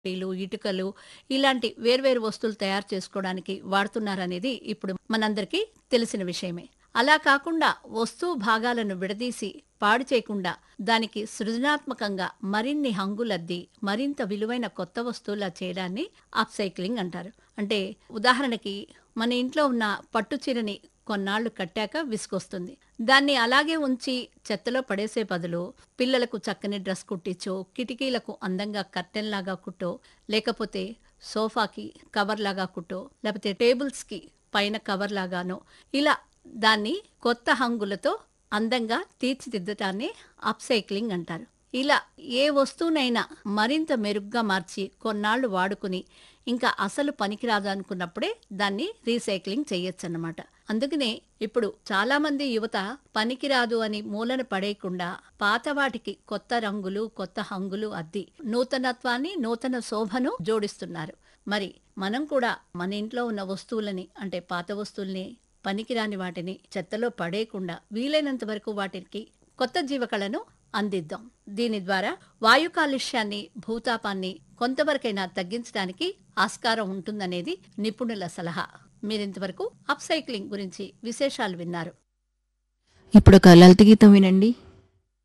టీలు, ఇటుకలు ఇలాంటి వేర్వేరు వస్తువులు తయారు చేసుకోవడానికి వాడుతున్నారనేది ఇప్పుడు మనందరికీ తెలిసిన విషయమే. అలా కాకుండా వస్తువు భాగాలను విడదీసి పాడు చేయకుండా దానికి సృజనాత్మకంగా మరిన్ని హంగులద్ది మరింత విలువైన కొత్త వస్తువులా చేయడాన్ని అప్సైక్లింగ్ అంటారు. అంటే ఉదాహరణకి మన ఇంట్లో ఉన్న పట్టు చీరని కొన్నాళ్లు కట్టాక విసుగొస్తుంది. దాన్ని అలాగే ఉంచి చెత్తలో పడేసే బదులు పిల్లలకు చక్కని డ్రెస్ కుట్టించో, కిటికీలకు అందంగా కర్టెన్ లాగా కుట్టో, లేకపోతే సోఫాకి కవర్ లాగా కుట్టో, లేకపోతే టేబుల్స్ కి పైన కవర్ లాగానో ఇలా దాన్ని కొత్త హంగులతో అందంగా తీర్చిదిద్దటాన్ని అప్సైక్లింగ్ అంటారు. ఇలా ఏ వస్తువునైనా మరింత మెరుగ్గా మార్చి కొన్నాళ్లు వాడుకుని ఇంకా అసలు పనికిరాదు అనుకున్నప్పుడే దాన్ని రీసైక్లింగ్ చేయొచ్చన్నమాట. అందుకనే ఇప్పుడు చాలా మంది యువత పనికిరాదు అని మూలన పడేయకుండా పాత వాటికి కొత్త రంగులు, కొత్త హంగులు అద్ది నూతనత్వాన్ని, నూతన శోభను జోడిస్తున్నారు. మరి మనం కూడా మన ఇంట్లో ఉన్న వస్తువులని అంటే పాత వస్తువుల్ని పనికిరాని వాటిని చెత్తలో పడేయకుండా వీలైనంత వరకు వాటికి కొత్త జీవకళను అందిద్దాం. దీని ద్వారా వాయు కాలుష్యాన్ని, భూతాపాన్ని కొంతవరకైనా తగ్గించడానికి ఆస్కారం ఉంటుందనేది నిపుణుల సలహా. మీరింతవరకు అప్సైక్లింగ్ గురించి విశేషాలు విన్నారు. ఇప్పుడొక లలిత గీతం వినండి